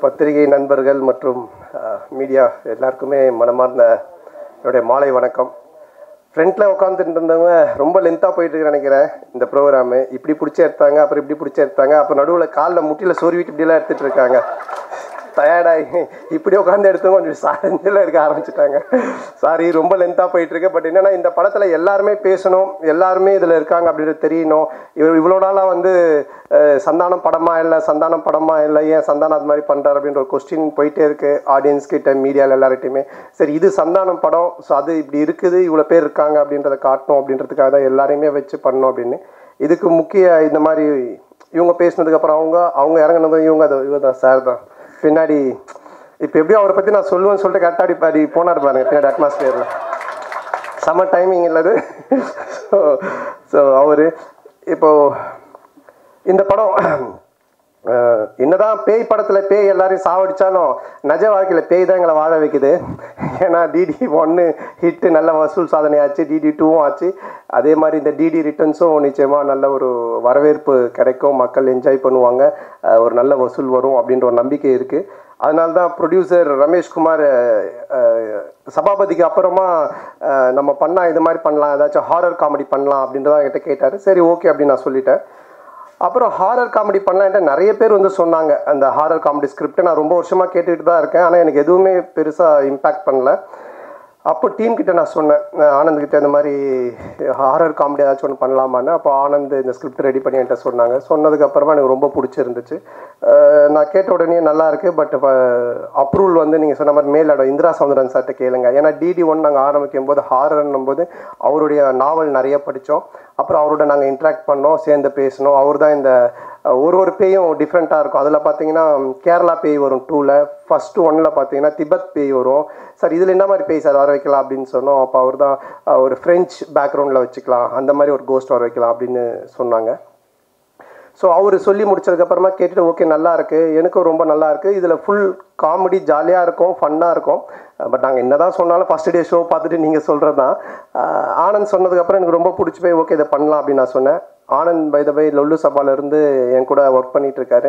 பத்திரிகை நண்பர்கள் மற்றும் மீடியா எல்லாருக்குமே மனமார்ந்த என்னுடைய மாலை வணக்கம் ஃப்ரண்ட்டில் உட்காந்துட்டு இருந்தவங்க ரொம்ப லென்த்தாக போயிட்டு இருக்கு நினைக்கிறேன் இந்த ப்ரோக்ராமு இப்படி பிடிச்சி எடுத்தாங்க அப்புறம் இப்படி பிடிச்சி எடுத்தாங்க அப்புறம் நடுவில் காலில் முட்டியில் சொருவிட்டு இப்படிலாம் எடுத்துகிட்டு இருக்காங்க டயர்டாகி இப்படி உட்காந்து எடுத்தவங்க கொஞ்சம் சாரஞ்சில் இருக்க ஆரம்பிச்சிட்டாங்க சாரி ரொம்ப லென்த்தாக போயிட்டு இருக்கு பட் என்னன்னா இந்த படத்தில் எல்லாருமே பேசணும் எல்லாருமே இதில் இருக்காங்க அப்படின்றது தெரியணும் இவர் இவ்வளோ நாளாக வந்து அஹ், சந்தானம் படமா இல்லை சந்தானம் படமா இல்லை ஏன் சந்தானம் அது மாதிரி பண்ணுறாரு அப்படின்ற ஒரு கொஸ்டின் போயிட்டே இருக்கு ஆடியன்ஸ் கிட்ட மீடியாவில் எல்லார்கிட்டையுமே சரி இது சந்தானம் படம் ஸோ அது இப்படி இருக்குது இவ்வளோ பேர் இருக்காங்க அப்படின்றத காட்டணும் அப்படின்றதுக்காக தான் எல்லாரையுமே வச்சு பண்ணோம் அப்படின்னு இதுக்கு முக்கிய இந்த மாதிரி இவங்க பேசினதுக்கு அப்புறம் அவங்க அவங்க இறங்குனதும் இவங்க அது இவங்க தான் சார் தான் பின்னாடி இப்போ எப்படியும் அவரை பற்றி நான் சொல்லுவேன்னு சொல்லிட்டு கரெக்டாடி பாடி போனார் பாருங்க பின்னாடி அட்மாஸ்பியரில் செம்ம டைமிங் இல்லது ஸோ ஸோ அவர் இப்போ இந்த படம் அஹ், என்னதான் பேய் படத்தில் பேய் எல்லாரையும் சாவடிச்சாலும் நிஜ வாழ்க்கையில் பேய் தான் எங்களை வாழ வைக்குது ஏன்னா டிடி ஒன்று ஹிட்டு நல்ல வசூல் சாதனை ஆச்சு டிடி டூவும் ஆச்சு அதே மாதிரி இந்த டிடி ரிட்டர்ன்ஸும் நிச்சயமாக நல்ல ஒரு வரவேற்பு கிடைக்கும் மக்கள் என்ஜாய் பண்ணுவாங்க அஹ், ஒரு நல்ல வசூல் வரும் அப்படின்ற ஒரு நம்பிக்கை இருக்குது அதனால தான் ப்ரொடியூசர் ரமேஷ்குமார் அஹ், சபாபதிக்கு அப்புறமா அஹ், நம்ம பண்ணால் இது மாதிரி பண்ணலாம் ஏதாச்சும் ஹாரர் காமெடி பண்ணலாம் அப்படின்றத என்கிட்ட கேட்டார் சரி ஓகே அப்படின்னு நான் சொல்லிட்டேன் அப்புறம் ஹாரர் காமெடி பண்ணலான்ட்டு நிறைய பேர் வந்து சொன்னாங்க அந்த ஹாரர் காமெடி ஸ்கிரிப்டை நான் ரொம்ப வருஷமாக கேட்டுக்கிட்டு தான் இருக்கேன் ஆனால் எனக்கு எதுவுமே பெருசாக இம்பேக்ட் பண்ணல அப்போ டீம் கிட்ட நான் சொன்னேன் அஹ் ஆனந்த் கிட்ட இந்த மாதிரி ஹாரர் காமெடி ஏதாச்சும் ஒன்று பண்ணலாமான்னு அப்போ ஆனந்த் இந்த ஸ்கிரிப்ட் ரெடி பண்ணி என்கிட்ட சொன்னாங்க சொன்னதுக்கு அப்புறமா எனக்கு ரொம்ப பிடிச்சிருந்துச்சு அஹ் நான் கேட்ட உடனே நல்லா இருக்கு பட் அப்ரூவல் வந்து நீங்கள் சொன்ன மாதிரி மேலிடம் இந்திரா சௌந்தரன் சார்கிட்ட கேளுங்க ஏன்னா டிடி ஒன் நாங்கள் ஆரம்பிக்கும் போது ஹாரர்னும் போது அவருடைய நாவல் நிறைய படித்தோம் அப்புறம் அவரோட நாங்கள் இன்ட்ராக்ட் பண்ணோம் சேர்ந்து பேசினோம் அவர் தான் இந்த அஹ், ஒரு ஒரு பேயும் டிஃப்ரெண்ட்டாக இருக்கும் அதில் பார்த்தீங்கன்னா கேரளா பேய் வரும் டூவில் ஃபஸ்ட்டு ஒன்னில் பார்த்தீங்கன்னா திபெத் பேய் வரும் சார் இதில் என்ன மாதிரி பேய் சார் வர வைக்கலாம் அப்படின்னு சொன்னோம் அப்போ அவர் தான் அஹ், ஒரு ஃப்ரெஞ்ச் பேக்ரவுண்டில் வச்சுக்கலாம் அந்த மாதிரி ஒரு கோஸ்ட் வர வைக்கலாம் அப்படின்னு சொன்னாங்க ஸோ அவர் சொல்லி முடிச்சதுக்கப்புறமா கேட்டுட்டு ஓகே நல்லா இருக்கு எனக்கும் ரொம்ப நல்லா இருக்கு இதில் ஃபுல் காமெடி ஜாலியாக இருக்கும் ஃபன்னாக இருக்கும் பட் நாங்கள் என்னதான் சொன்னாலும் ஃபர்ஸ்ட் டே ஷோ பார்த்துட்டு நீங்கள் சொல்கிறது தான் அஹ் ஆனந்த் சொன்னதுக்கப்புறம் எனக்கு ரொம்ப பிடிச்சி போய் ஓகே இதை பண்ணலாம் அப்படின்னு நான் சொன்னேன் ஆனந்த் பை த பை லொல்லு சபாலேருந்து என் கூட ஒர்க் பண்ணிட்டு இருக்காரு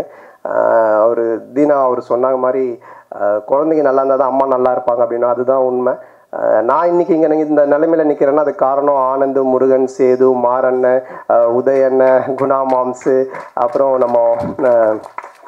அவர் தீனா அவர் சொன்னாங்க மாதிரி அஹ் குழந்தைங்க நல்லா இருந்தால் தான் அம்மா நல்லா இருப்பாங்க அப்படின்னு அதுதான் உண்மை அஹ் நான் இன்னைக்கு இங்கே இந்த நிலைமையில நிற்கிறேன்னா அது காரணம் ஆனந்த் முருகன் சேது மாரண்ணன் அஹ் உதயண்ணன் குணா மாம்சு அப்புறம் நம்ம அஹ்,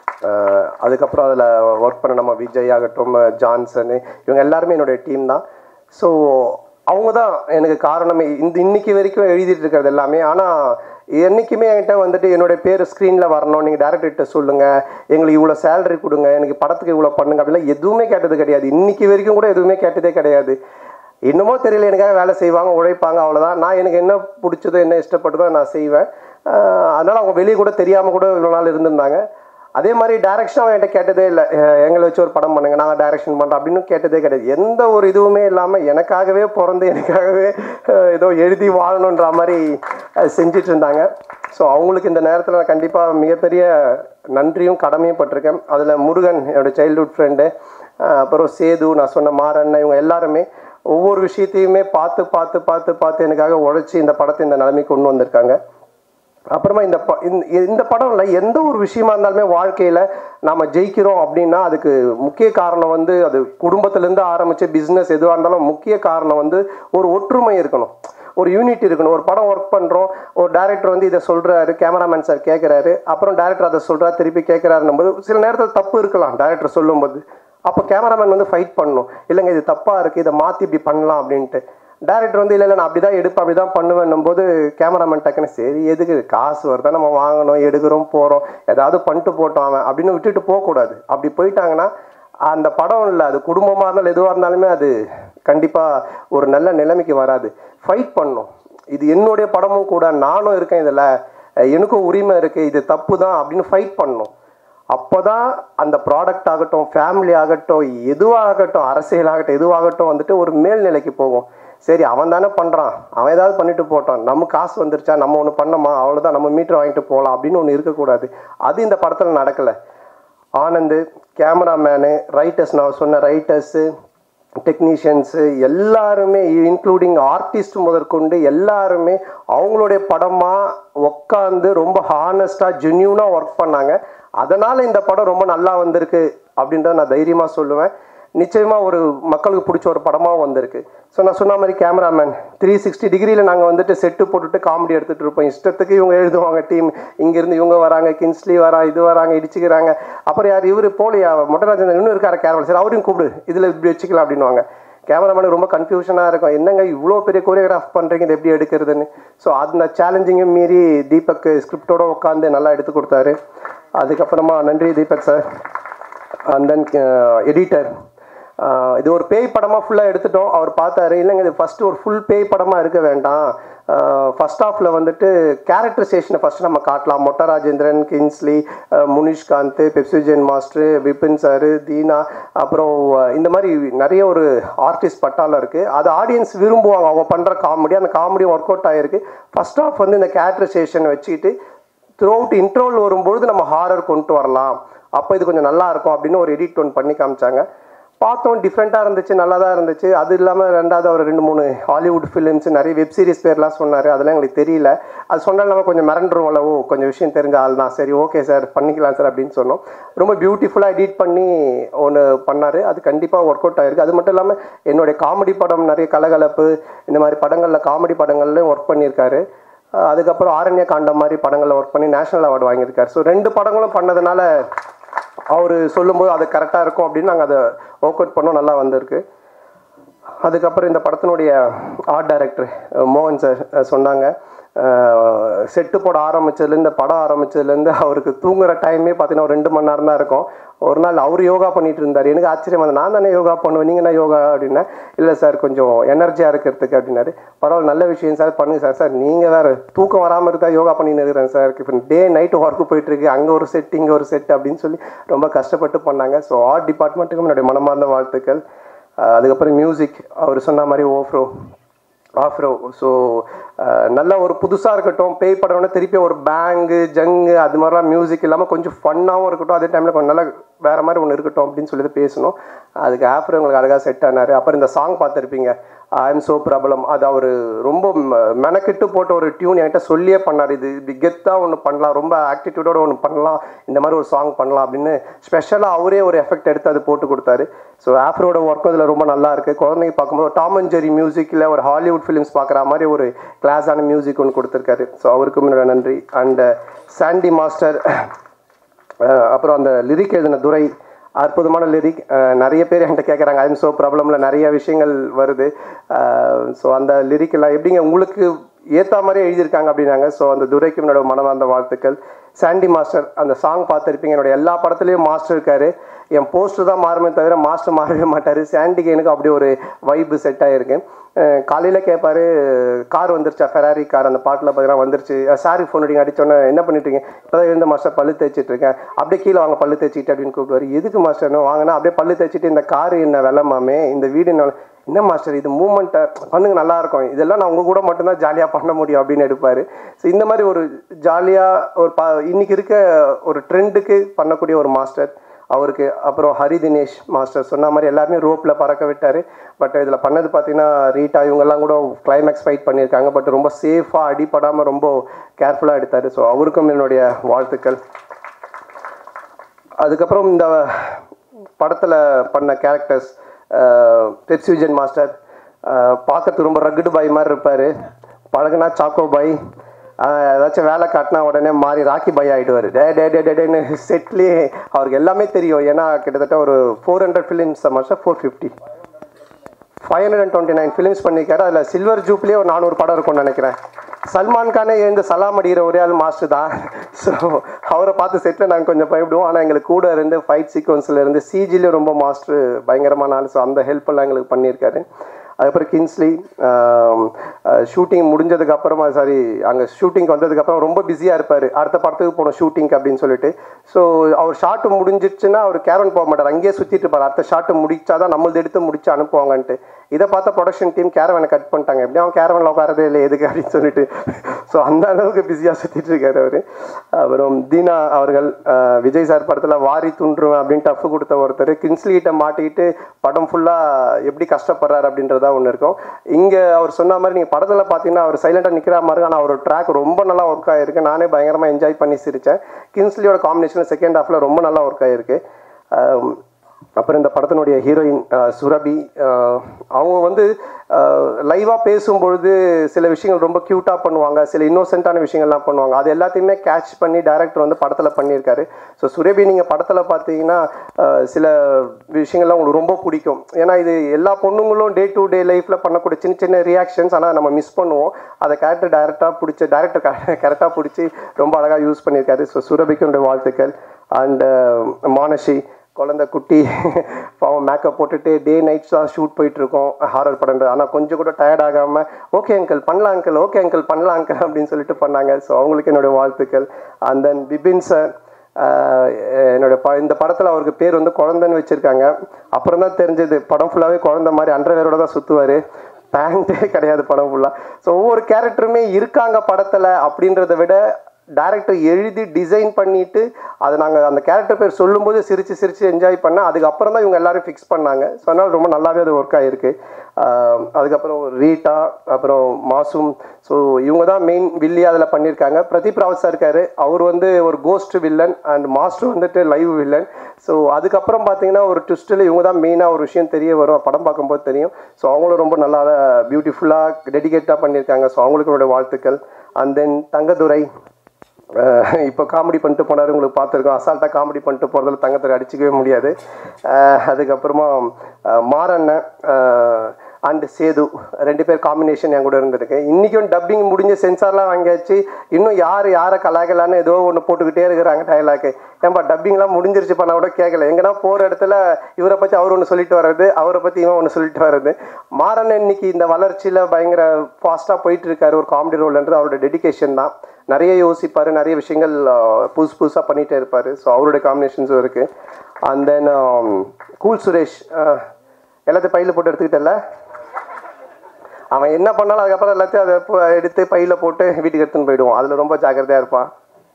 அஹ், அதுக்கப்புறம் அதில் ஒர்க் பண்ண நம்ம விஜய் ஆகட்டும் ஜான்சனு இவங்க எல்லாருமே என்னுடைய டீம் தான் ஸோ அவங்க தான் எனக்கு காரணமே இந்த இன்னைக்கு வரைக்கும் எழுதிட்டு இருக்கிறது எல்லாமே ஆனால் என்றைக்குமே என்கிட்ட வந்துட்டு என்னுடைய பேர் ஸ்க்ரீனில் வரணும் நீங்கள் டேரக்டர்கிட்ட சொல்லுங்கள் எங்களுக்கு இவ்வளோ சேலரி கொடுங்க எனக்கு படத்துக்கு இவ்வளோ பண்ணுங்க அப்படிலாம் எதுவுமே கேட்டது கிடையாது இன்னைக்கு வரைக்கும் கூட எதுவுமே கேட்டதே கிடையாது என்னமோ தெரியல எனக்காக வேலை செய்வாங்க உழைப்பாங்க அவ்வளோதான் நான் எனக்கு என்ன பிடிச்சதோ என்ன இஷ்டப்பட்டதோ நான் செய்வேன் ஆஹ் அதனால அவங்க வெளியே கூட தெரியாமல் கூட இவ்வளோ நாள் இருந்திருந்தாங்க அதே மாதிரி டைரக்ஷன் அவன் என்கிட்ட கேட்டதே இல்லை அஹ் எங்களை வச்சு ஒரு படம் பண்ணுங்க நாங்கள் டைரக்ஷன் பண்ணுறோம் அப்படின்னு கேட்டதே கிடையாது எந்த ஒரு இதுவுமே இல்லாமல் எனக்காகவே பிறந்து எனக்காகவே அஹ் ஏதோ எழுதி வாழணுன்ற மாதிரி அஹ் செஞ்சுட்டு இருந்தாங்க ஸோ அவங்களுக்கு இந்த நேரத்தில் நான் கண்டிப்பாக மிகப்பெரிய நன்றியும் கடமையும் பட்டிருக்கேன் அதில் முருகன் என்னோட சைல்ட்ஹுட் ஃப்ரெண்டு அப்புறம் சேது நான் சொன்ன மாறண்ணன் இவங்க எல்லாருமே ஒவ்வொரு விஷயத்தையுமே பார்த்து பார்த்து பார்த்து பார்த்து எனக்காக உழைச்சி இந்த படத்தை இந்த நிலைமைக்கு கொண்டு வந்திருக்காங்க அப்புறமா இந்த ப இந்த- இந்த படம்ல எந்த ஒரு விஷயமா இருந்தாலுமே வாழ்க்கையில் நாம் ஜெயிக்கிறோம் அப்படின்னா அதுக்கு முக்கிய காரணம் வந்து அது குடும்பத்திலேருந்து ஆரம்பித்து பிஸ்னஸ் எதுவாக இருந்தாலும் முக்கிய காரணம் வந்து ஒரு ஒற்றுமை இருக்கணும் ஒரு யூனிட் இருக்கணும் ஒரு படம் ஒர்க் பண்ணுறோம் ஒரு டேரக்டர் வந்து இதை சொல்கிறாரு கேமராமேன் சார் கேட்குறாரு அப்புறம் டேரக்டர் அதை சொல்கிறார் திருப்பி கேட்குறாருன்னும் போது சில நேரத்தில் தப்பு இருக்கலாம் டேரக்டர் சொல்லும்போது அப்போ கேமராமேன் வந்து ஃபைட் பண்ணணும் இல்லைங்க இது தப்பாக இருக்குது இதை மாற்றி இப்படி பண்ணலாம் அப்படின்ட்டு டேரக்டர் வந்து இல்லை இல்லை நான் அப்படி தான் எடுப்பேன் அப்படி தான் பண்ணுவேன்னும் போது கேமராமேன் டக்குன்னு சரி எதுக்கு காசு வருதா நம்ம வாங்கணும் எடுக்கிறோம் போகிறோம் ஏதாவது பண்ணிட்டு போட்டோம் அவன் அப்படின்னு விட்டுட்டு போகக்கூடாது அப்படி போயிட்டாங்கன்னா அந்த படம் இல்லை அது குடும்பமாக இருந்தாலும் எதுவாக இருந்தாலுமே அது கண்டிப்பாக ஒரு நல்ல நிலைமைக்கு வராது ஃபைட் பண்ணும் இது என்னுடைய படமும் கூட நானும் இருக்கேன் இதில் எனக்கும் உரிமை இருக்குது இது தப்பு தான் அப்படின்னு ஃபைட் பண்ணணும் அப்போதான் அந்த ப்ராடக்ட் ஆகட்டும் ஃபேமிலி ஆகட்டும் எதுவாகட்டும் அரசியலாகட்டும் எதுவாகட்டும் வந்துட்டு ஒரு மேல்நிலைக்கு போகும் சரி அவன் தானே பண்ணுறான் அவன் ஏதாவது பண்ணிட்டு போட்டான் நம்ம காசு வந்துருச்சா நம்ம ஒன்று பண்ணோமா அவ்வளோதான் நம்ம மீட்டர் வாங்கிட்டு போகலாம் அப்படின்னு ஒன்று இருக்கக்கூடாது அது இந்த படத்தில் நடக்கலை ஆனந்து கேமராமேனு ரைட்டர்ஸ் நான் சொன்ன ரைட்டர்ஸு டெக்னீஷியன்ஸு எல்லாருமே இன்க்ளூடிங் ஆர்டிஸ்ட் முதற்கொண்டு எல்லாருமே அவங்களுடைய படமாக உட்காந்து ரொம்ப ஹானஸ்டாக ஜென்யூனாக ஒர்க் பண்ணாங்க அதனால் இந்த படம் ரொம்ப நல்லா வந்திருக்கு அப்படின்றத நான் தைரியமாக சொல்லுவேன் நிச்சயமாக ஒரு மக்களுக்கு பிடிச்ச ஒரு படமாக வந்திருக்கு ஸோ நான் சொன்ன மாதிரி கேமராமேன் த்ரீ சிக்ஸ்டி டிகிரியில் நாங்கள் வந்துட்டு செட்டு போட்டுட்டு காமெடி எடுத்துகிட்டு இருப்போம் இஷ்டத்துக்கு இவங்க எழுதுவாங்க டீம் இங்கேருந்து இவங்க வராங்க கின்ஸ்லி வரா இது வராங்க இடிச்சுக்கிறாங்க அப்புறம் யார் இவர் போலியா மொட்டராஜன் இன்னும் இருக்காரு கேரவல் சரி அவரையும் கூப்பிடு இதில் இப்படி வச்சுக்கலாம் அப்படின்வாங்க கேமராமேனுக்கு ரொம்ப கன்ஃபியூஷனாக இருக்கும் என்னங்க இவ்வளோ பெரிய கோரியோகிராஃப் பண்ணுறீங்க இது எப்படி எடுக்கிறதுன்னு ஸோ அந்த சேலஞ்சிங்கும் மீறி தீபக் ஸ்கிரிப்டோட உட்காந்து நல்லா எடுத்து கொடுத்தாரு அதுக்கப்புறமா நன்றி Deepak sir and then editor இது ஒரு பேய் படமாக ஃபுல்லாக எடுத்துட்டோம் அவர் பார்த்தாரு இல்லைங்க இது ஃபஸ்ட்டு ஒரு ஃபுல் பேய் படமாக இருக்க வேண்டாம் ஃபர்ஸ்ட் ஹாஃபில் வந்துட்டு கேரக்டரைசேஷனை ஃபஸ்ட்டு நம்ம காட்டலாம் மொட்ட ராஜேந்திரன் கின்ஸ்லி அஹ், முனிஷ்காந்த் பெப்சிஜன் மாஸ்டர் விபின் சார் தீனா அப்புறம் அஹ், இந்த மாதிரி நிறைய ஒரு ஆர்டிஸ்ட் பட்டாளம் இருக்குது அது ஆடியன்ஸ் விரும்புவாங்க அவங்க பண்ணுற காமெடி அந்த காமெடி ஒர்க் அவுட் ஆகிருக்கு ஃபர்ஸ்ட் ஹாஃப் வந்து இந்த கேரக்டரைசேஷனை வச்சுக்கிட்டு த்ரூ அவுட் இன்ட்ரோல் வரும்பொழுது நம்ம ஹாரர் கொண்டு வரலாம் அப்போ இது கொஞ்சம் நல்லா இருக்கும் அப்படின்னு ஒரு எடிட் ஒன்று பண்ணி காமிச்சாங்க பார்த்தோம் டிஃப்ரெண்ட்டாக இருந்துச்சு நல்லா தான் இருந்துச்சு அது இல்லாமல் ரெண்டாவது ஒரு ரெண்டு மூணு ஹாலிவுட் ஃபிலிம்ஸ் நிறைய வெப் சீரிஸ் பேர்லாம் சொன்னார் அதெல்லாம் எங்களுக்கு தெரியல அது சொன்னால் நம்ம கொஞ்சம் மிரண்டுருவோம்ல ஓ கொஞ்சம் விஷயம் தெரிஞ்ச ஆள் தான் சரி ஓகே சார் பண்ணிக்கலாம் சார் அப்படின்னு சொன்னோம் ரொம்ப பியூட்டிஃபுல்லாக எடிட் பண்ணி ஒன்று பண்ணார் அது கண்டிப்பாக ஒர்க் அவுட் ஆயிருக்கு அது மட்டும் இல்லாமல் என்னுடைய காமெடி படம் நிறைய கலகலப்பு இந்த மாதிரி படங்களில் காமெடி படங்கள்லையும் ஒர்க் பண்ணியிருக்காரு அஹ் அதுக்கப்புறம் ஆரண்ய காண்டம் மாதிரி படங்களில் ஒர்க் பண்ணி நேஷனல் அவார்டு வாங்கியிருக்காரு ஸோ ரெண்டு படங்களும் பண்ணதுனால அவர் சொல்லும்போது அது கரெக்டாக இருக்கும் அப்படின்னு நாங்கள் அதை ஒர்க் அவுட் பண்ணோம் நல்லா வந்திருக்கு அதுக்கப்புறம் இந்த படத்தினுடைய ஆர்ட் டைரக்டர் மோகன் சார் அஹ், சொன்னாங்க செட்டு போட ஆரம்பிச்சதுலேருந்து படம் ஆரம்பிச்சதுலேருந்து அவருக்கு தூங்குற டைமே பார்த்தீங்கன்னா ஒரு ரெண்டு மணி நேரம் தான் இருக்கும் ஒரு நாள் அவர் யோகா பண்ணிட்டு இருந்தார் எனக்கு ஆச்சரியம் வந்து நான் தானே யோகா பண்ணுவேன் நீங்கள் என்ன யோகா அப்படின்னா இல்லை சார் கொஞ்சம் எனர்ஜியாக இருக்கிறதுக்கு அப்படின்னாரு பரவாயில்ல நல்ல விஷயம் சார் பண்ணுங்க சார் சார் நீங்கள் வேறு தூக்கம் வராமல் இருந்தால் யோகா பண்ணின்னு இருக்கிறேன் சார் இப்போ டே நைட்டு ஒர்க்கு போயிட்டுருக்கு அங்கே ஒரு செட் இங்கே ஒரு செட் அப்படின்னு சொல்லி ரொம்ப கஷ்டப்பட்டு பண்ணாங்க ஸோ ஆர்ட் டிபார்ட்மெண்ட்டுக்கும் என்னுடைய மனமார்ந்த வாழ்த்துக்கள் அஹ் அதுக்கப்புறம் மியூசிக் அவர் சொன்ன மாதிரி ஓஃப்ரோ ஆஃப்ரோ ஸோ நல்ல ஒரு புதுசாக இருக்கட்டும் பேய் படம்னா திருப்பி ஒரு பேங்கு ஜங்கு அது மாதிரிலாம் மியூசிக் இல்லாமல் கொஞ்சம் ஃபன்னாகவும் இருக்கட்டும் அதே டைமில் கொஞ்சம் நல்லா வேறு மாதிரி ஒன்று இருக்கட்டும் அப்படின்னு சொல்லி பேசணும் அதுக்கு ஆஃப்ரோ உங்களுக்கு அழகாக செட் ஆனார் அப்புறம் இந்த சாங் பார்த்துருப்பீங்க ஐ எம் சோ பிரபலம் அது அவர் ரொம்ப ம- மெனக்கெட்டு போட்ட ஒரு டியூன் என்கிட்ட சொல்லியே பண்ணார் இது இப்படி கெத்தாக ஒன்று பண்ணலாம் ரொம்ப ஆக்டிடியூடோட ஒன்று பண்ணலாம் இந்த மாதிரி ஒரு சாங் பண்ணலாம் அப்படின்னு ஸ்பெஷலாக அவரே ஒரு எஃபெக்ட் எடுத்து அது போட்டு கொடுத்தாரு ஸோ ஆஃப்ரோட ஒர்க்கும் இதில் ரொம்ப நல்லா இருக்கு குழந்தைங்க பார்க்கும்போது டாம் அண்ட் ஜெரி மியூசிக்கில் ஒரு ஹாலிவுட் ஃபிலிம்ஸ் பார்க்குற மாதிரி ஒரு கிளாஸான மியூசிக் ஒன்று கொடுத்துருக்காரு ஸோ அவருக்கும் என்னோட நன்றி அண்ட் சாண்டி மாஸ்டர் அஹ் அப்புறம் அந்த லிரிக் எழுதின துரை அற்புதமான லிரிக் நிறைய பேர் என்கிட்ட கேட்குறாங்க ஐம் சோ ப்ராப்ளமில் நிறைய விஷயங்கள் வருது ஸோ அந்த லிரிக் எல்லாம் எப்படிங்க உங்களுக்கு ஏற்ற மாதிரி எழுதியிருக்காங்க அப்படின்னாங்க ஸோ அந்த துரைக்கும் என்னோட மனமார்ந்த வாழ்த்துக்கள் சாண்டி மாஸ்டர் அந்த சாங் பார்த்துருப்பீங்க என்னோட எல்லா படத்துலையும் மாஸ்டர் இருக்காரு என் போஸ்டர் தான் மாறுமே தவிர மாஸ்டர் மாறவே மாட்டார் சாண்டிக்கு எனக்கு அப்படி ஒரு வைப்பு செட் ஆகிருக்கு காலையில் கேட்பாரு கார் வந்துருச்சா ஃபெராரி கார் அந்த பாட்டில் பார்த்தீங்கன்னா வந்துருச்சு சாரி ஃபோன் அடிங்க அடிச்சோன்னே என்ன பண்ணிட்டு இருக்கீங்க இப்போ தான் இருந்த மாஸ்டர் பல்லு தேய்ச்சிட்டு இருக்கேன் அப்படியே கீழே வாங்க பல்லு தேய்ச்சிட்டு அப்படின்னு கூப்பிடுவாரு எதுக்கு மாஸ்டர் வாங்கினா அப்படியே பல்லு தேய்ச்சிட்டு இந்த கார் என்ன விலை மாமே இந்த வீடு என்ன விலை?" என்ன மாஸ்டர் இது மூமெண்ட்டை பண்ணுங்க நல்லா இருக்கும் இதெல்லாம் நான் உங்க கூட மட்டும்தான் ஜாலியாக பண்ண முடியும் அப்படின்னு எடுப்பாரு ஸோ இந்த மாதிரி ஒரு ஜாலியாக ஒரு ப இன்னைக்கு இருக்க ஒரு ட்ரெண்டுக்கு பண்ணக்கூடிய ஒரு மாஸ்டர் அவருக்கு அப்புறம் ஹரி தினேஷ் மாஸ்டர் சொன்ன மாதிரி எல்லாருமே ரோப்பில் பறக்க விட்டார் பட் இதில் பண்ணது பார்த்தீங்கன்னா ரீட்டா இவங்கெல்லாம் கூட கிளைமேக்ஸ் ஃபைட் பண்ணியிருக்காங்க பட் ரொம்ப சேஃபாக அடிப்படாமல் ரொம்ப கேர்ஃபுல்லாக எடுத்தார் ஸோ அவருக்கும் என்னுடைய வாழ்த்துக்கள் அதுக்கப்புறம் இந்த படத்தில் பண்ண கேரக்டர்ஸ் பெப்சி விஜயன் மாஸ்டர் பார்க்கறதுக்கு ரொம்ப ரகுடு பாய் மாதிரி இருப்பார் பழகுனா சாக்கோ பாய் ஆஹ் ஏதாச்சும் வேலை காட்டினா உடனே மாறி ராக்கி பாய் ஆகிடுவார் டே டே டே டேன்னு செட்லேயே அவருக்கு எல்லாமே தெரியும் ஏன்னா கிட்டத்தட்ட ஒரு four hundred films master four fifty five hundred and twenty nine films பண்ணியிருக்காரு அதில் சில்வர் ஜூப்லேயே ஒரு நானூறு படம் இருக்கும்னு நினைக்கிறேன் சல்மான் கானே எழுந்து சலாம் அடிக்கிற ஒரே ஆள் மாஸ்டர் தான் ஸோ அவரை பார்த்து செட்டில் நாங்கள் கொஞ்சம் பயப்படுவோம் ஆனால் எங்களுக்கு கூட இருந்து ஃபைட் சீக்வன்ஸில் இருந்து சிஜிலையும் ரொம்ப மாஸ்டர் பயங்கரமான ஆள் ஸோ அந்த ஹெல்ப் எல்லாம் எங்களுக்கு பண்ணியிருக்காரு அதுக்கப்புறம் கின்ஸ்லி ஷூட்டிங் முடிஞ்சதுக்கு அப்புறமா சாரி அங்கே ஷூட்டிங் வந்ததுக்கப்புறம் ரொம்ப பிஸியாக இருப்பார் அடுத்த படத்துக்கு போனோம் ஷூட்டிங் அப்படின்னு சொல்லிட்டு ஸோ அவர் ஷாட்டு முடிஞ்சிச்சுன்னா அவர் கேரன் போக மாட்டார் அங்கேயே சுற்றிட்டு இருப்பார் அடுத்த ஷாட்டு முடிச்சாதான் நம்மளது எடுத்து முடிச்சு அனுப்புவாங்கன்ட்டு இதை பார்த்த ப்ரொடக்ஷன் டீம் கேரவனை கட் பண்ணிட்டாங்க எப்படி அவன் கேரவனில் உட்காரதே இல்லை எதுக்கு அப்படின்னு சொல்லிட்டு ஸோ அந்த அளவுக்கு பிஸியாக சுற்றிட்டு இருக்காரு அவர் அப்புறம் தீனா அவர்கள் அஹ், விஜய் சார் படத்தில் வாரி துன்றுவேன் அப்படின்னு டஃப் கொடுத்த ஒருத்தர் கின்ஸ்லிகிட்ட மாட்டிக்கிட்டு படம் ஃபுல்லாக எப்படி கஷ்டப்படுறாரு அப்படின்றதா ஒன்று இருக்கும் இங்கே அவர் சொன்ன மாதிரி நீங்கள் படத்தில் பார்த்தீங்கன்னா அவர் சைலண்டாக நிற்கிற மாதிரி இருக்கும். ஆனால் அவர் ட்ராக் ரொம்ப நல்லா ஒர்க் ஆகிருக்கு நானே பயங்கரமாக என்ஜாய் பண்ணி சிரித்தேன் கின்ஸ்லியோட காம்பினேஷன் செகண்ட் ஹாஃபில் ரொம்ப நல்லா ஒர்க் ஆகிருக்கு அப்புறம் இந்த படத்தினுடைய ஹீரோயின் சுரபி அஹ், அவங்க வந்து லைவாக பேசும்பொழுது சில விஷயங்கள் ரொம்ப க்யூட்டாக பண்ணுவாங்க சில இன்னோசென்ட்டான விஷயங்கள்லாம் பண்ணுவாங்க அது எல்லாத்தையுமே கேட்ச் பண்ணி டைரக்டர் வந்து படத்தில் பண்ணியிருக்காரு ஸோ சுரபி நீங்கள் படத்தில் பார்த்தீங்கன்னா அஹ், சில விஷயங்கள்லாம் உங்களுக்கு ரொம்ப பிடிக்கும் ஏன்னா இது எல்லா பொண்ணுங்களும் டே டு டே லைஃப்பில் பண்ணக்கூடிய சின்ன சின்ன ரியாக்ஷன்ஸ் ஆனால் நம்ம மிஸ் பண்ணுவோம் அதை கேரக்டர் டைரக்டாக பிடிச்ச டேரக்டர் கரெக்டாக பிடிச்சி ரொம்ப அழகாக யூஸ் பண்ணியிருக்காரு ஸோ சுரபிக்கு என்னுடைய வாழ்த்துக்கள் அண்ட் மானஷி குழந்தை குட்டி பாவம் மேக்கப் போட்டுட்டு டே நைட்ஸ் தான் ஷூட் போயிட்டு இருக்கோம் ஹாரர் படம் ஆனால் கொஞ்சம் கூட டயர்ட் ஆகாமல் ஓகே அங்கிள் பண்ணலாம் அங்கிள் ஓகே அங்கிள் பண்ணலாம் அங்கிள் அப்படின்னு சொல்லிட்டு பண்ணாங்க ஸோ அவங்களுக்கு என்னுடைய வாழ்த்துக்கள் அண்ட் தென் பிபின் சார் என்னோட ப இந்த படத்தில் அவருக்கு பேர் வந்து குழந்தைன்னு வச்சுருக்காங்க அப்புறம் தான் தெரிஞ்சது படம் ஃபுல்லாகவே குழந்தை மாதிரி அண்டர்வேரோட தான் சுற்றுவார் பேண்ட்டே கிடையாது படம் ஃபுல்லாக ஸோ ஒவ்வொரு கேரக்டருமே இருக்காங்க படத்தில் அப்படின்றத விட டேரக்டர் எழுதி டிசைன் பண்ணிட்டு அதை நாங்கள் அந்த கேரக்டர் பேர் சொல்லும்போது சிரித்து சிரித்து என்ஜாய் பண்ண அதுக்கப்புறம் தான் இவங்க எல்லாரும் ஃபிக்ஸ் பண்ணாங்க ஸோ அதனால் ரொம்ப நல்லாவே அது ஒர்க் ஆகிருக்கு ஆஹ் அதுக்கப்புறம் ரீட்டா அப்புறம் மாசூம் ஸோ இவங்க தான் மெயின் வில்லி அதில் பண்ணியிருக்காங்க பிரதீப் ராவத் சார் இருக்காரு அவர் வந்து ஒரு கோஸ்ட் வில்லன் அண்ட் மாஸ்டர் வந்துட்டு லைவ் வில்லன் ஸோ அதுக்கப்புறம் பார்த்தீங்கன்னா ஒரு ட்விஸ்ட்டில் இவங்க தான் மெயினாக ஒரு விஷயம் தெரிய வரும் படம் பார்க்கும்போது தெரியும் ஸோ அவங்களும் ரொம்ப நல்லா பியூட்டிஃபுல்லாக டெடிகேட்டாக பண்ணியிருக்காங்க ஸோ அவங்களுக்கு என்னோட வாழ்த்துக்கள் அண்ட் தென் தங்கதுரை அஹ் இப்போ காமெடி பண்ணிட்டு போனார் உங்களுக்கு பார்த்துருக்கோம் அசால்ட்டாக காமெடி பண்ணிட்டு போகிறதுல தங்கத்தை அடிச்சிக்கவே முடியாது அஹ் அதுக்கப்புறமா அஹ் மாறண்ணன் அண்ட் சேது ரெண்டு பேர் காம்பினேஷன் என் கூட இருந்திருக்கு இன்றைக்கும் டப்பிங் முடிஞ்ச சென்சார்லாம் வாங்கியாச்சு இன்னும் யார் யாரை கலாகலான்னு ஏதோ ஒன்று போட்டுக்கிட்டே இருக்கிறாங்க டயலாக்கு ஏன்பா டப்பிங்லாம் முடிஞ்சிருச்சுப்பா நான் கூட கேட்கல எங்கன்னா போகிற இடத்துல இவரை பற்றி அவர் ஒன்று சொல்லிட்டு வர்றது அவரை பற்றி இவன் ஒன்று சொல்லிட்டு வர்றது மாறண்ணன் இன்னைக்கு இந்த வளர்ச்சியில் பயங்கர ஃபாஸ்ட்டாக போயிட்டு இருக்காரு ஒரு காமெடி ரோல்ன்றது அவரோட டெடிகேஷன் தான் நிறைய யோசிப்பார் நிறைய விஷயங்கள் அஹ், புதுசு புதுசாக பண்ணிகிட்டே இருப்பார் ஸோ அவரோட காம்பினேஷன்ஸும் இருக்குது and then cool Suresh ah, எல்லாத்தையும் பையில் போட்டு எடுத்துக்கிட்டல அவன் என்ன பண்ணாலும் அதுக்கப்புறம் எல்லாத்தையும் அதை போ- எடுத்து பையில் போட்டு வீட்டுக்கு எடுத்துன்னு போயிடுவான் அதில் ரொம்ப ஜாக்கிரதையாக இருப்பான்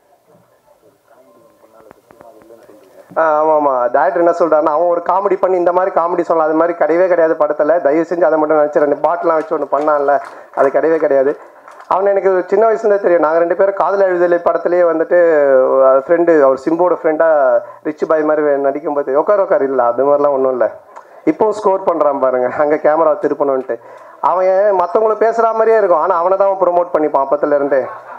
ஆ ஆமாம் ஆமாம் டேரக்டர் என்ன சொல்கிறாருன்னா அவன் ஒரு காமெடி பண்ணி இந்த மாதிரி காமெடி சொல்லலாம் அது மாதிரி கிடையவே கிடையாது படத்தில் தயவு செஞ்சு அதை மட்டும் நினச்சி ரெண்டு பாட்டெலாம் வச்சு ஒன்று பண்ணான்ல அது கிடையவே கிடையாது அவன் எனக்கு சின்ன வயசுலேருந்தே தெரியும் நாங்கள் ரெண்டு பேரும் காதல் எழுதலை படத்துலேயே வந்துட்டு ஃப்ரெண்டு அவர் சிம்போட ஃப்ரெண்டாக ரிச் பாய் மாதிரி நடிக்கும்போது உட்கார் உட்கார் இல்லை அது மாதிரிலாம் ஒன்றும் இல்லை இப்போ ஸ்கோர் பண்ணுறான் பாருங்க அங்கே கேமரா திருப்பணுன்ட்டு அவன் மற்றவங்களை பேசுகிற மாதிரியே இருக்கும் ஆனால் அவனை தான் ப்ரொமோட் பண்ணிப்பான் அப்பத்துலேருந்தே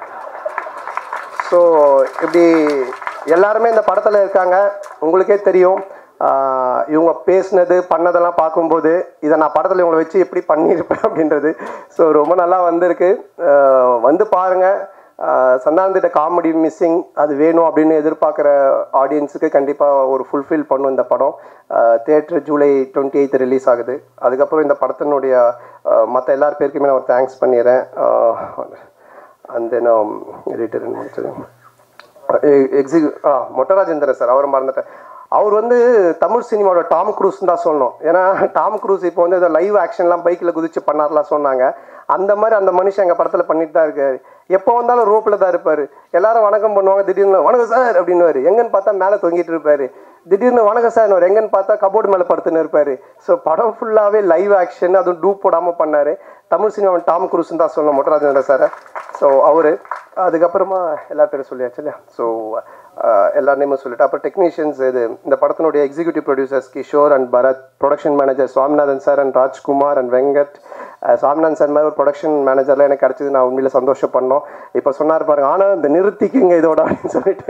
ஸோ இப்படி எல்லாருமே இந்த படத்தில் இருக்காங்க உங்களுக்கே தெரியும் ஆஹ் இவங்க பேசுனது பண்ணதெல்லாம் பார்க்கும்போது இதை நான் படத்தில் இவங்களை வச்சு எப்படி பண்ணியிருப்பேன் அப்படின்றது ஸோ ரொம்ப நல்லா வந்திருக்கு ஆஹ் வந்து பாருங்கள் சந்தானத்திட்ட காமெடி மிஸ்ஸிங் அது வேணும் அப்படின்னு எதிர்பார்க்குற ஆடியன்ஸுக்கு கண்டிப்பாக ஒரு ஃபுல்ஃபில் பண்ணும் இந்த படம் theatre July twenty eight release ஆகுது அதுக்கப்புறம் இந்த படத்தினுடைய மற்ற எல்லார் பேருக்குமே நான் ஒரு தேங்க்ஸ் பண்ணிடுறேன் அண்ட் தென் எடிட்டர் முடிச்சது எக்ஸிக்யூ ஆ மொட்டராஜேந்திரன் சார் அவரை மறந்துட்டேன் அவர் வந்து தமிழ் சினிமாவோட டாம் க்ரூஸ் தான் சொல்லணும் ஏன்னா டாம் க்ரூஸ் இப்போ வந்து ஏதோ லைவ் ஆக்ஷன்லாம் பைக்கில் குதிச்சு பண்ணார்லாம் சொன்னாங்க அந்த மாதிரி அந்த மனுஷன் எங்கள் படத்தில் பண்ணிட்டு தான் இருக்காரு எப்போ வந்தாலும் ரோப்பில் தான் இருப்பார் எல்லாரும் வணக்கம் பண்ணுவாங்க திடீர்னு வணக்கம் சார் அப்படின்னுவாரு எங்கன்னு பார்த்தா மேலே தொங்கிட்டு இருப்பாரு திடீர்னு வணக்கம் சார் ஒரு எங்கன்னு பார்த்தா கபோர்டு மேலே படுத்துன்னு இருப்பாரு ஸோ படம் ஃபுல்லாகவே லைவ் ஆக்ஷன் அதுவும் டூப் போடாமல் பண்ணார் தமிழ் சினிமாவின் டாம் குரூஸ்ன்னு தான் சொல்லணும் மொட்டராஜேந்திர சார் ஸோ அவர் அதுக்கப்புறமா எல்லா பேரும் சொல்லியாச்சு இல்லையா ஸோ எல்லா நேமும் சொல்லிட்டு அப்புறம் டெக்னீஷியன்ஸ் இது இந்த படத்தினுடைய executive producers Kishore and Bharat production manager Swaminathan sir and Rajkumar and Venkat ah Swaminathan sir மாதிரி ஒரு ப்ரொடக்ஷன் மேனேஜர்லாம் எனக்கு கிடச்சது நான் உண்மையில சந்தோஷப்படணும் இப்போ சொன்னார் பாருங்க ஆனால் இந்த நிறுத்திக்குங்க இதோட அப்படின்னு சொல்லிட்டு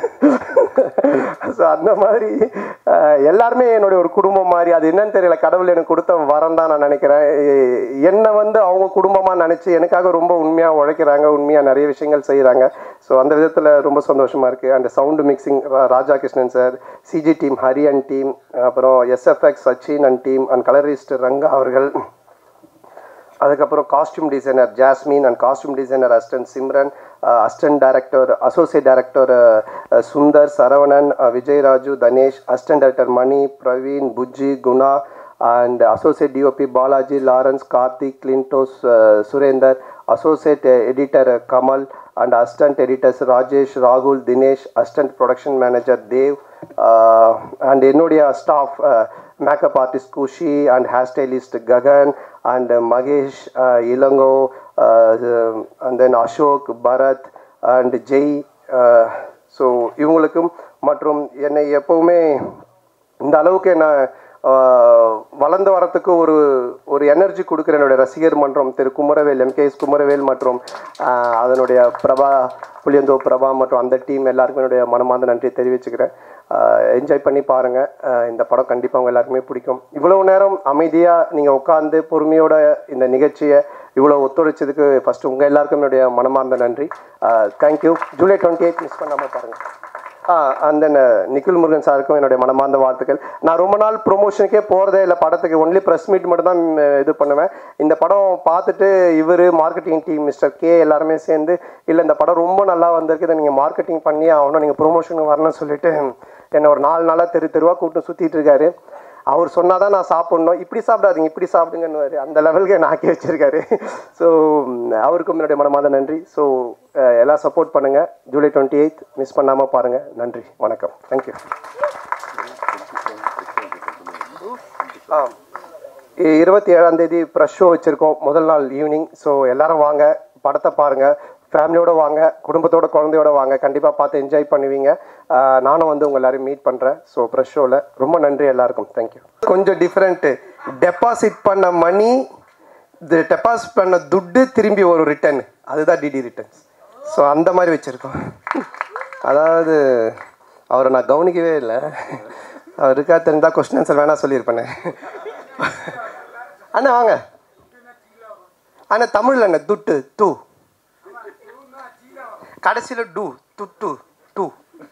ஸோ அந்த மாதிரி அஹ், எல்லாருமே என்னுடைய ஒரு குடும்பம் மாதிரி அது என்னன்னு தெரியல கடவுள் எனக்கு கொடுத்த வரம் தான் நான் நினைக்கிறேன் எ- என்னை வந்து அவங்க குடும்பமாக நினச்சி எனக்காக ரொம்ப உண்மையாக உழைக்கிறாங்க உண்மையாக நிறைய விஷயங்கள் செய்கிறாங்க ஸோ அந்த விதத்தில் ரொம்ப சந்தோஷமாக இருக்குது அந்த sound mixing Raja Krishnan sir CG team Hari and team அப்புறம் SFX Sachin and team and colourist Ranga அவர்கள் அதுக்கப்புறம் costume designer Jasmine and costume designer assistant Simran assistant director associate director Sundar Saravanan ah, Vijayaraju Dhanesh assistant director Mani Praveen Bujji Guna and associate DOP Balaji Lawrence Karthik Clintos Surender associate editor Kamal and assistant editors Rajesh ராகுல் Dinesh assistant production manager Dev and என்னுடைய staff makeup artist Kushi and hair stylist Gagan and Mahesh Ilango and then Ashok Bharat and Jai so இவங்களுக்கும் மற்றும் என்னை எப்போவுமே இந்த அளவுக்கு என்ன ஆஹ், வளர்ந்து வரத்துக்கு ஒரு ஒரு எனர்ஜி கொடுக்குற என்னுடைய ரசிகர் மன்றம் திரு குமரவேல் எம்கேஎஸ் குமரவேல் மற்றும் ஆஹ், அதனுடைய பிரபா புளியந்தோ பிரபா மற்றும் அந்த டீம் எல்லாருக்கும் என்னுடைய மனமார்ந்த நன்றி தெரிவிச்சுக்கிறேன் என்ஜாய் பண்ணி பாருங்கள் இந்த படம் கண்டிப்பாக அவங்க எல்லாருக்குமே பிடிக்கும் இவ்வளவு நேரம் அமைதியாக நீங்கள் உட்காந்து பொறுமையோட இந்த நிகழ்ச்சியை இவ்வளோ ஒத்துழைச்சதுக்கு ஃபஸ்ட்டு உங்கள் எல்லாருக்கும் என்னுடைய மனமார்ந்த நன்றி thank you July twenty eight miss பண்ணாமல் பாருங்கள் ஆ அந்த நிখিல் முருகன் சாருக்கும் என்னுடைய மனமார்ந்த வாழ்த்துக்கள் நான் ரொம்ப நாள் ப்ரொமோஷனுக்கே போகிறதே இல்லை படத்துக்கு ஒன்லி ப்ரெஸ் மீட் மட்டும் தான் இது பண்ணுவேன் இந்த படம் பார்த்துட்டு இவர் மார்க்கெட்டிங் டீம் மிஸ்டர் கே எல்லாருமே சேர்ந்து இல்லை இந்த படம் ரொம்ப நல்லா வந்திருக்கு இதை நீங்கள் மார்க்கெட்டிங் பண்ணி ஆகணும் நீங்கள் ப்ரொமோஷனுக்கு வரணும்னு சொல்லிட்டு என்னை ஒரு நாலு நாளாக தெரு தெருவாக கூப்பிட்டு சுற்றிட்டு இருக்காரு அவர் சொன்னாதான் நான் சாப்பிடணும் இப்படி சாப்பிடாதீங்க இப்படி சாப்பிடுங்கன்னு அந்த லெவலுக்கு என்ன ஆக்கி வச்சிருக்காரு ஸோ அவருக்கும் என்னுடைய மனமாத நன்றி ஸோ எல்லாம் சப்போர்ட் பண்ணுங்க ஜூலை டுவெண்ட்டி எயித் மிஸ் பண்ணாமல் பாருங்க நன்றி வணக்கம் தேங்க்யூ ஆ இ- இருபத்தி ஏழாம் தேதி ப்ரெஷ் ஷோ வச்சுருக்கோம் முதல் நாள் ஈவினிங் ஸோ எல்லாரும் வாங்க படத்தை பாருங்க ஃபேமிலியோட வாங்க குடும்பத்தோட குழந்தையோட வாங்க கண்டிப்பாக பார்த்து என்ஜாய் பண்ணுவீங்க ஆ, நானும் வந்து உங்கள் எல்லாரையும் மீட் பண்ணுறேன் ஸோ ப்ரெஷ் ஷோவில் ரொம்ப நன்றி எல்லாருக்கும் தேங்க்யூ கொஞ்சம் டிஃப்ரெண்ட்டு டெபாசிட் பண்ண மணி டெபாசிட் பண்ண துட்டு திரும்பி ஒரு ரிட்டர்ன் அதுதான் டிடி ரிட்டர்ன்ஸ் ஸோ அந்த மாதிரி வச்சுருக்கோம் அதாவது அவரை நான் கவனிக்கவே இல்லை அவர் இருக்கா தெரிஞ்சா கொஸ்டின் ஆன்சர் வேணா சொல்லியிருப்பேனே அண்ணா வாங்க அண்ணா தமிழ்ல அண்ணா துட்டு டூ கடைசியில் டூ துட்டு டூ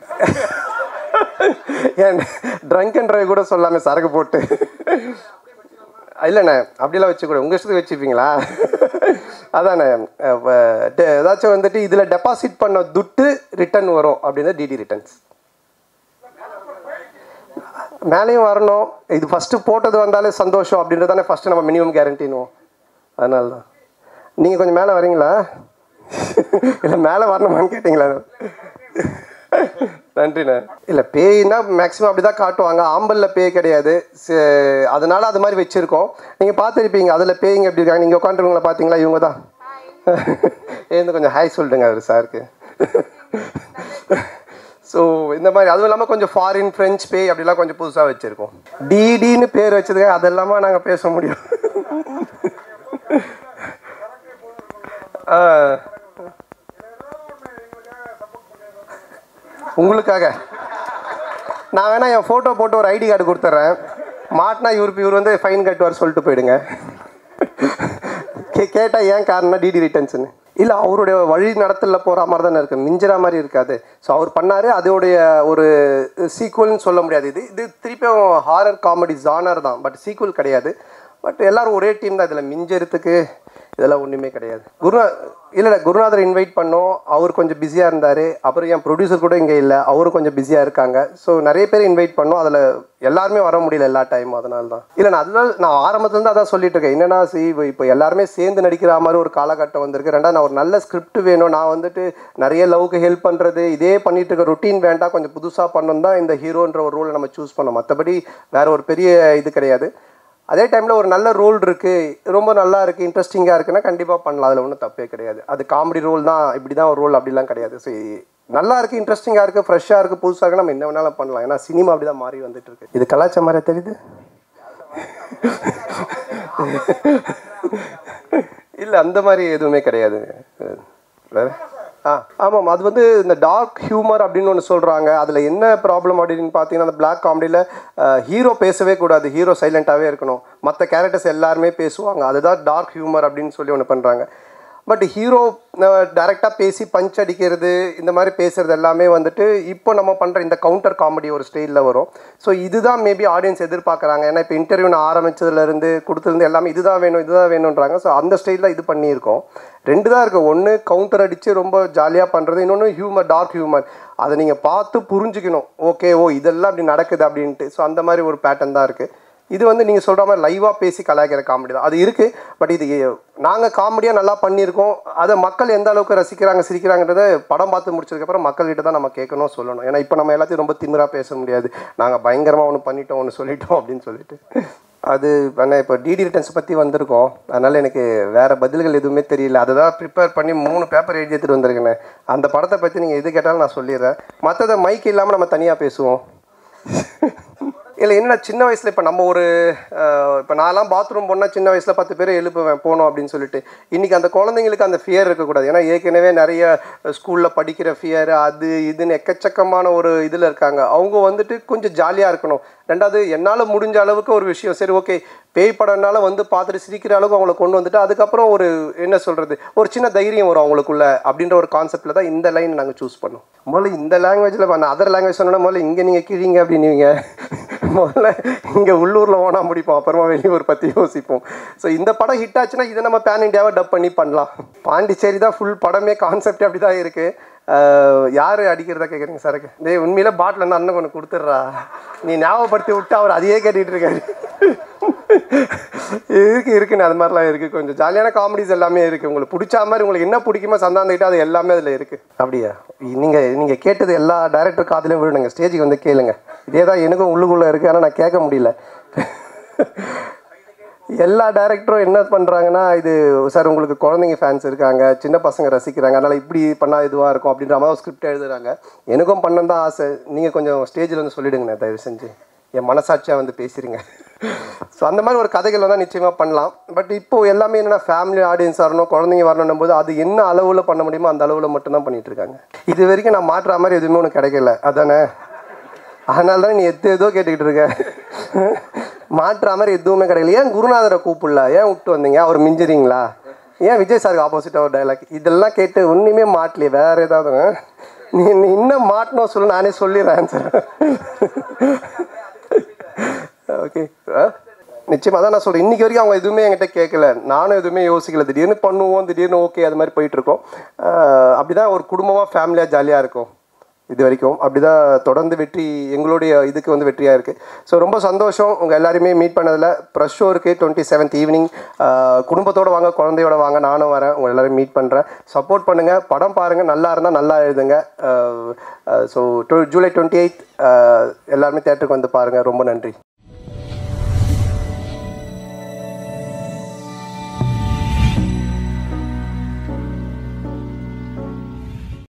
ஏன் ட்ரங்க் அண்ட் ட்ரைவ் கூட சொல்லாமே சரக்கு போட்டு இல்லைண்ணே அப்படிலாம் வச்சுக்கூட உங்கள் இஷ்டத்துக்கு வச்சுப்பீங்களா அதாண்ணே அப்ப டெ- ஏதாச்சும் வந்துட்டு இதில் டெபாசிட் பண்ண துட்டு ரிட்டர்ன் வரும் அப்படின்னு டிடி ரிட்டர்ன்ஸ் மேலேயும் வரணும் இது ஃபஸ்ட்டு போட்டது வந்தாலே சந்தோஷம் அப்படின்றது தானே ஃபஸ்ட்டு நம்ம மினிமம் கேரண்டினுவோம் அதனால தான் நீங்கள் கொஞ்சம் மேலே வரீங்களா இல்லை மேலே வரணுமான்னு கேட்டிங்களா நன்றிண்ணே இல்லை பேய்னா மேக்ஸிமம் அப்படி தான் காட்டுவாங்க ஆம்பல்ல பேய் கிடையாது சே- அதனால அது மாதிரி வச்சுருக்கோம் நீங்கள் பார்த்துருப்பீங்க அதில் பேய்ங்க எப்படி இருக்காங்க நீங்கள் உட்காந்துருவங்கள பார்த்தீங்களா இவங்க தான் ஏந்து கொஞ்சம் ஹாய் சொல்லிடுங்க அவர் சாருக்கு ஸோ இந்த மாதிரி அதுவும் இல்லாமல் கொஞ்சம் ஃபாரின் ஃப்ரெஞ்ச் பேய் அப்படிலாம் கொஞ்சம் புதுசாக வச்சுருக்கோம் டிடின்னு பேர் வச்சதுக்கு அதெல்லாமா நாங்கள் பேச முடியும் ஆ உங்களுக்காக நான் வேணா என் ஃபோட்டோ போட்டு ஒரு ஐடி கார்டு கொடுத்துட்றேன் மாட்டினா இவருக்கு இவர் வந்து ஃபைன் கட்டுவார் சொல்லிட்டு போயிடுங்க கே கேட்டால் ஏன் காரணம் டிடி ரிட்டர்ன்ஸ்னு இல்லை அவருடைய வழி நடத்தலில் போகிற மாதிரி தானே இருக்குது மிஞ்சிற மாதிரி இருக்காது ஸோ அவர் பண்ணார் அதோடைய ஒரு சீக்குவல்னு சொல்ல முடியாது இது இது திருப்பியும் ஹாரர் காமெடி ஜானர் தான் பட் சீக்குவல் கிடையாது பட் எல்லாரும் ஒரே டீம் தான் இதில் மிஞ்சறதுக்கு இதெல்லாம் ஒன்றுமே கிடையாது குருநா இல்லை இல்லை குருநாதர் இன்வைட் பண்ணோம் அவர் கொஞ்சம் பிஸியாக இருந்தார் அப்புறம் என் ப்ரொடியூசர் கூட இங்கே இல்லை அவரும் கொஞ்சம் பிஸியாக இருக்காங்க ஸோ நிறைய பேர் இன்வைட் பண்ணோம் அதில் எல்லாருமே வர முடியல எல்லா டைமும் அதனால தான் இல்லை நான் அதனால நான் ஆரம்பத்துலேருந்து அதான் சொல்லிட்டு இருக்கேன் என்னன்னா சி இப்போ எல்லாருமே சேர்ந்து நடிக்கிற மாதிரி ஒரு காலகட்டம் வந்திருக்கு ரெண்டாவது நான் ஒரு நல்ல ஸ்கிரிப்ட் வேணும் நான் வந்துட்டு நிறைய லவ்க்கு ஹெல்ப் பண்ணுறது இதே பண்ணிட்டு இருக்க ரொட்டீன் வேண்டாம் கொஞ்சம் புதுசாக பண்ணணும் தான் இந்த ஹீரோன்ற ஒரு ரோலை நம்ம சூஸ் பண்ணோம் மற்றபடி வேற ஒரு பெரிய இது கிடையாது அதே டைமில் ஒரு நல்ல ரோல் இருக்குது ரொம்ப நல்லா இருக்குது இன்ட்ரெஸ்டிங்காக இருக்குன்னா கண்டிப்பாக பண்ணலாம் அதில் ஒன்றும் தப்பே கிடையாது அது காமெடி ரோல் தான் இப்படி தான் ஒரு ரோல் அப்படிலாம் கிடையாது ஸோ நல்லா இருக்குது இன்ட்ரெஸ்டிங்காக இருக்குது ஃப்ரெஷ்ஷாக இருக்குது புதுசாக இருக்குது நம்ம என்ன வேணாலும் பண்ணலாம் ஏன்னா சினிமா அப்படி தான் மாறி வந்துட்டு இருக்கு இது கலாச்சார மாதிரி தெரியுது இல்லை அந்த மாதிரி எதுவுமே கிடையாது வேற ஆ ஆமாம் அது வந்து இந்த டார்க் ஹியூமர் அப்படின்னு ஒன்று சொல்கிறாங்க அதில் என்ன ப்ராப்ளம் அப்படின்னு பார்த்தீங்கன்னா அந்த பிளாக் காமெடியில் ஹீரோ பேசவே கூடாது ஹீரோ சைலண்ட்டாகவே இருக்கணும் மற்ற கேரக்டர்ஸ் எல்லாருமே பேசுவாங்க அதுதான் டார்க் ஹியூமர் அப்படின்னு சொல்லி ஒன்று பண்ணுறாங்க பட் ஹீரோ டைரெக்டாக பேசி பஞ்ச் அடிக்கிறது இந்த மாதிரி பேசுறது எல்லாமே வந்துட்டு இப்போ நம்ம பண்ணுற இந்த கவுண்டர் காமெடி ஒரு ஸ்டைலில் வரும் ஸோ இதுதான் மேபி ஆடியன்ஸ் எதிர்பார்க்குறாங்க ஏன்னா இப்போ இன்டர்வியூ நான் ஆரம்பிச்சதுலேருந்து கொடுத்துருந்து எல்லாமே இதுதான் வேணும் இதுதான் வேணுன்றாங்க ஸோ அந்த ஸ்டைலில் இது பண்ணியிருக்கோம் ரெண்டு தான் இருக்குது ஒன்று கவுண்டர் அடித்து ரொம்ப ஜாலியாக பண்ணுறது இன்னொன்று ஹியூமர் டார்க் ஹியூமர் அதை நீங்கள் பார்த்து புரிஞ்சுக்கணும் ஓகே ஓ இதெல்லாம் அப்படி நடக்குது அப்படின்ட்டு ஸோ அந்த மாதிரி ஒரு பேட்டர்ன் தான் இருக்குது இது வந்து நீங்கள் சொல்கிற மாதிரி லைவாக பேசி கலாய்க்கிற காமெடி தான் அது இருக்குது பட் இது நாங்கள் காமெடியாக நல்லா பண்ணியிருக்கோம் அதை மக்கள் எந்த அளவுக்கு ரசிக்கிறாங்க சிரிக்கிறாங்கன்றத படம் பார்த்து முடிச்சதுக்கப்புறம் மக்கள்கிட்ட தான் நம்ம கேட்கணும் சொல்லணும் ஏன்னா இப்போ நம்ம எல்லாத்தையும் ரொம்ப திமிராக பேச முடியாது நாங்கள் பயங்கரமாக ஒன்று பண்ணிட்டோம் ஒன்று சொல்லிட்டோம் அப்படின்னு சொல்லிட்டு அது ஆனால் இப்போ டிடி ரிட்டர்ன்ஸ் பற்றி வந்திருக்கோம் அதனால் எனக்கு வேறு பதில்கள் எதுவுமே தெரியல அதை தான் ப்ரிப்பேர் பண்ணி மூணு பேப்பர் எழுதி எடுத்துகிட்டு வந்திருக்கேனே அந்த படத்தை பற்றி நீங்கள் எது கேட்டாலும் நான் சொல்லிடுறேன் மற்றதை மைக் இல்லாமல் நம்ம தனியாக பேசுவோம் இல்லை என்னடா சின்ன வயசில் இப்போ நம்ம ஒரு இப்போ நான்லாம் பாத்ரூம் போனால் சின்ன வயசில் பத்து பேர் எழுப்புவேன் போனோம் அப்படின்னு சொல்லிட்டு இன்றைக்கி அந்த குழந்தைங்களுக்கு அந்த ஃபியர் இருக்கக்கூடாது ஏன்னா ஏற்கனவே நிறைய ஸ்கூலில் படிக்கிற ஃபியர் அது இதுன்னு எக்கச்சக்கமான ஒரு இதில் இருக்காங்க அவங்க வந்துட்டு கொஞ்சம் ஜாலியாக இருக்கணும் ரெண்டாவது என்னால் முடிஞ்ச அளவுக்கு ஒரு விஷயம் சரி ஓகே பேய் படம்னால வந்து பார்த்துட்டு சிரிக்கிற அளவுக்கு அவங்கள கொண்டு வந்துட்டு அதுக்கப்புறம் ஒரு என்ன சொல்கிறது ஒரு சின்ன தைரியம் வரும் அவங்களுக்குள்ள அப்படின்ற ஒரு கான்செப்டில் தான் இந்த லைன் நாங்கள் சூஸ் பண்ணோம் முதல்ல இந்த லாங்குவேஜில் பண்ண அதர் லாங்குவேஜ் சொன்னோன்னா முதல்ல இங்கே நீங்கள் கிழிங்க அப்படின்னுவீங்க முதல்ல இங்கே உள்ளூரில் ஓனா முடிப்போம் அப்புறமா வெளியூர் பற்றி யோசிப்போம் ஸோ இந்த படம் ஹிட் ஆச்சுன்னா இதை நம்ம பேன் இண்டியாவை டப் பண்ணி பண்ணலாம் பாண்டிச்சேரி தான் ஃபுல் படமே கான்செப்ட் அப்படி தான் இருக்குது யார் அடிக்கிறதா கேட்குறீங்க சரக்கு டேய் உண்மையில பாட்டில் இருந்து அண்ணன் கொண்டு கொடுத்துட்றா நீ ஞாபகப்படுத்தி விட்டு அவர் அதையே கேட்டுட்டு இருக்காரு இருக்கு இருக்குன்னு அது மாதிரிலாம் இருக்குது கொஞ்சம் ஜாலியான காமெடிஸ் எல்லாமே இருக்குது உங்களுக்கு பிடிச்ச மாதிரி உங்களுக்கு என்ன பிடிக்குமோ சந்தாந்துக்கிட்ட அது எல்லாமே அதில் இருக்குது அப்படியா நீங்கள் நீங்கள் கேட்டது எல்லா டைரக்டர் காதுலையும் விழுணுங்க ஸ்டேஜுக்கு வந்து கேளுங்க இதே தான் எனக்கும் உள்ளுக்குள்ளே இருக்குது ஆனால் நான் கேட்க முடியல எல்லா டேரக்டரும் என்ன பண்ணுறாங்கன்னா இது சார் உங்களுக்கு குழந்தைங்க ஃபேன்ஸ் இருக்காங்க சின்ன பசங்க ரசிக்கிறாங்க அதனால் இப்படி பண்ணால் இதுவாக இருக்கும் அப்படின்ற மாதிரி ஸ்கிரிப்ட் எழுதுறாங்க எனக்கும் பண்ண தான் ஆசை நீங்கள் கொஞ்சம் ஸ்டேஜில் வந்து சொல்லிடுங்கண்ணே தயவு செஞ்சு என் மனசாட்சியாக வந்து பேசிடுங்க ஸோ அந்த மாதிரி ஒரு கதைகள் வந்தால் நிச்சயமாக பண்ணலாம் பட் இப்போது எல்லாமே என்னென்னா ஃபேமிலி ஆடியன்ஸ் வரணும் குழந்தைங்க வரணும் போது அது என்ன அளவில் பண்ண முடியுமோ அந்த அளவில் மட்டும்தான் பண்ணிட்டு இருக்காங்க இது வரைக்கும் நான் மாற்றுற மாதிரி எதுவுமே ஒன்று கிடைக்கல அதானே அதனால தான் நீ எது ஏதோ கேட்டுக்கிட்டு இருக்க மாற்றுற மாதிரி எதுவுமே கிடைக்கல ஏன் குருநாதரை கூப்பிடல ஏன் விட்டு வந்தீங்க அவர் மிஞ்சுறீங்களா ஏன் விஜய் சாருக்கு ஆப்போசிட்டாக ஒரு டைலாக் இதெல்லாம் கேட்டு ஒன்றுமே மாட்டலையே வேற ஏதாவது நீ நீ இன்னும் மாட்டணும் சொல்லு நானே சொல்லிடுறேன் ஆன்சர் ஓகே நிச்சயமாக தான் நான் சொல்கிறேன் இன்றைக்கி வரைக்கும் அவங்க எதுவுமே என்கிட்ட கேட்கல நானும் எதுவுமே யோசிக்கல திடீர்னு பண்ணுவோம் திடீர்னு ஓகே அது மாதிரி போயிட்டுருக்கோம் அப்படி தான் ஒரு குடும்பமாக ஃபேமிலியாக ஜாலியாக இருக்கும் இது வரைக்கும் அப்படிதான் தொடர்ந்து வெற்றி எங்களுடைய இதுக்கு வந்து வெற்றியாக இருக்குது ஸோ ரொம்ப சந்தோஷம் உங்கள் எல்லாருமே மீட் பண்ணதில் ப்ரெஷ் ஷோ இருக்குது டுவெண்ட்டி செவன்த் ஈவினிங் குடும்பத்தோடு வாங்க குழந்தையோட வாங்க நானும் வரேன் உங்கள் எல்லாரும் மீட் பண்ணுறேன் சப்போர்ட் பண்ணுங்கள் படம் பாருங்கள் நல்லா இருந்தால் நல்லா எழுதுங்க ஸோ ஜூலை டுவெண்ட்டி எயித் எல்லாருமே தேட்டருக்கு வந்து பாருங்கள் ரொம்ப நன்றி